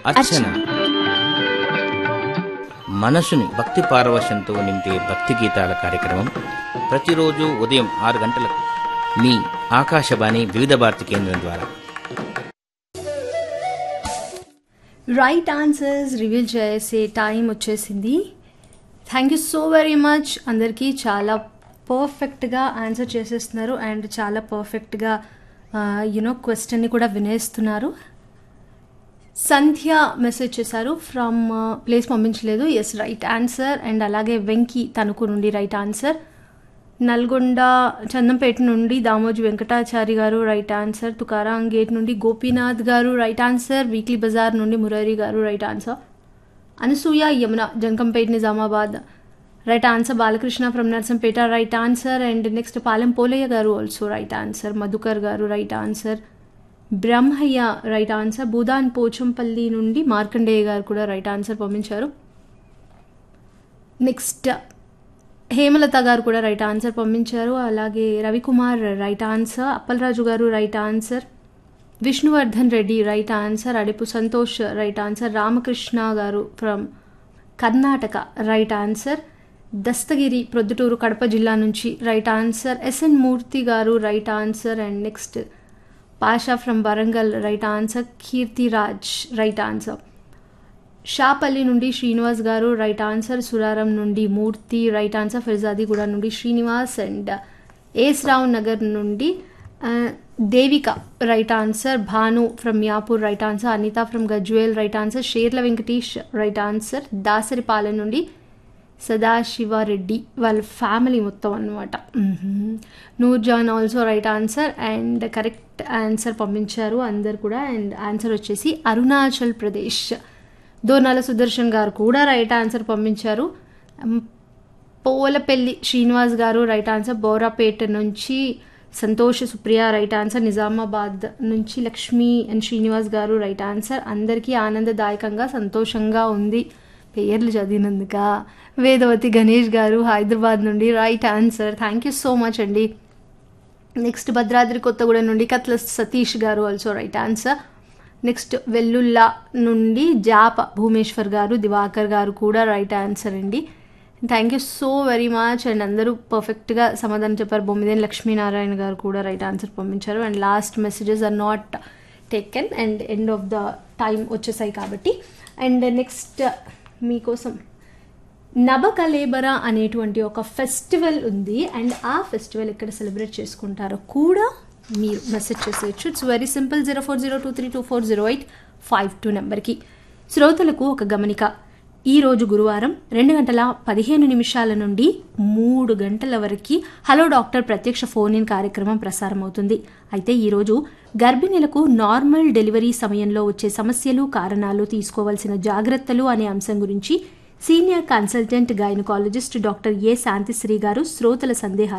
అర్చన మనసుని భక్తి పారవశంతో నింపే భక్తి గీతాల కార్యక్రమం ప్రతిరోజు ఉదయం ఆరు గంటలకు మీ ఆకాశవాణి వివిధ భారతి కేంద్రం ద్వారా రైట్ ఆన్సర్స్ రివీల్ చేసే టైం వచ్చేసింది thank you so very much అందరికీ చాలా పర్ఫెక్ట్గా ఆన్సర్ చేసేస్తున్నారు అండ్ చాలా పర్ఫెక్ట్గా యునో క్వశ్చన్ని కూడా వినేస్తున్నారు సంధ్య మెసేజ్ చేశారు ఫ్రమ్ ప్లేస్ పంపించలేదు ఎస్ రైట్ ఆన్సర్ అండ్ అలాగే వెంకీ తణుకు నుండి రైట్ ఆన్సర్ నల్గొండ చందంపేట నుండి దామోజీ వెంకటాచారి గారు రైట్ ఆన్సర్ తుకారాం గేట్ నుండి గోపీనాథ్ గారు రైట్ ఆన్సర్ వీక్లీ బజార్ నుండి మురారి గారు right answer Anasuya Yamuna Jankampet Nizamabad right answer Balakrishna from Narsampeta right answer and next Palem Polayya గారు ఆల్సో రైట్ ఆన్సర్ మధుకర్ గారు right answer Brahmaiah right answer Bhoodan Pochampally నుండి మార్కండేయ గారు కూడా రైట్ ఆన్సర్ పంపించారు నెక్స్ట్ హేమలత గారు కూడా రైట్ ఆన్సర్ పంపించారు అలాగే రవికుమార్ రైట్ ఆన్సర్ అప్పలరాజు గారు right answer Vishnuvardhan Reddy right answer Adipu Santosh right answer Ramakrishna గారు from Karnataka right answer Dastagiri Proddatur Kadapa జిల్లా నుంచి రైట్ ఆన్సర్ ఎస్ఎన్ మూర్తి గారు right answer and next Pasha from Warangal right answer Keerthiraj right answer Shapalli నుండి శ్రీనివాస్ గారు రైట్ ఆన్సర్ సురారం నుండి మూర్తి రైట్ ఆన్సర్ ఫిర్జాదిగూడ నుండి శ్రీనివాస్ అండ్ ఏస్ రావు నగర్ నుండి ఆ, Devika right answer Bhanu from Yapur right answer Anitha from Gajwel right answer Sherla Venkatesh right answer Dasaripalem నుండి సదాశివారెడ్డి వాళ్ళ ఫ్యామిలీ మొత్తం అనమాట Noor Jan also right answer and correct answer పంపించారు అందరు కూడా అండ్ ఆన్సర్ వచ్చేసి అరుణాచల్ ప్రదేశ్ దోనాల సుదర్శన్ గారు కూడా రైట్ ఆన్సర్ పంపించారు మ్, పోలపల్లి శ్రీనివాస్ గారు రైట్ ఆన్సర్ బోరాపేట నుంచి సంతోష్ సుప్రియ రైట్ ఆన్సర్ నిజామాబాద్ నుంచి లక్ష్మి అండ్ శ్రీనివాస్ గారు రైట్ ఆన్సర్ అందరికీ ఆనందదాయకంగా సంతోషంగా ఉంది పేర్లు చదివినందుక వేదవతి గణేష్ గారు హైదరాబాద్ నుండి right answer thank you so much అండి నెక్స్ట్ భద్రాద్రి కొత్తగూడెం నుండి కత్ల సతీష్ గారు also right answer next Vellulla నుండి జాప భూమేశ్వర్ గారు దివాకర్ గారు కూడా రైట్ ఆన్సర్ అండి thank you so very much and అందరూ పర్ఫెక్ట్గా సమాధానం చెప్పారు బొమ్మిదేని లక్ష్మీనారాయణ గారు కూడా రైట్ ఆన్సర్ పంపించారు and last messages are not taken and end of the time వచ్చేసాయి కాబట్టి అండ్ నెక్స్ట్ మీకోసం నబకలేబర అనేటువంటి ఒక ఫెస్టివల్ ఉంది అండ్ ఆ ఫెస్టివల్ ఎక్కడ సెలబ్రేట్ చేసుకుంటారో కూడా మీరు మెసేజ్ చేసేయచ్చు it's very simple zero four zero two three two four zero eight five two నెంబర్కి శ్రోతలకు ఒక గమనిక ఈ రోజు గురువారం రెండు గంటల పదిహేను నిమిషాల నుండి మూడు గంటల వరకు హలో డాక్టర్ ప్రత్యక్ష ఫోన్ ఇన్ కార్యక్రమం ప్రసారం అవుతుంది అయితే ఈరోజు గర్భిణీలకు నార్మల్ డెలివరీ సమయంలో వచ్చే సమస్యలు కారణాలు తీసుకోవాల్సిన జాగ్రత్తలు అనే అంశం గురించి senior consultant gynaecologist doctor A Shantishri గారు శ్రోతల సందేహాలు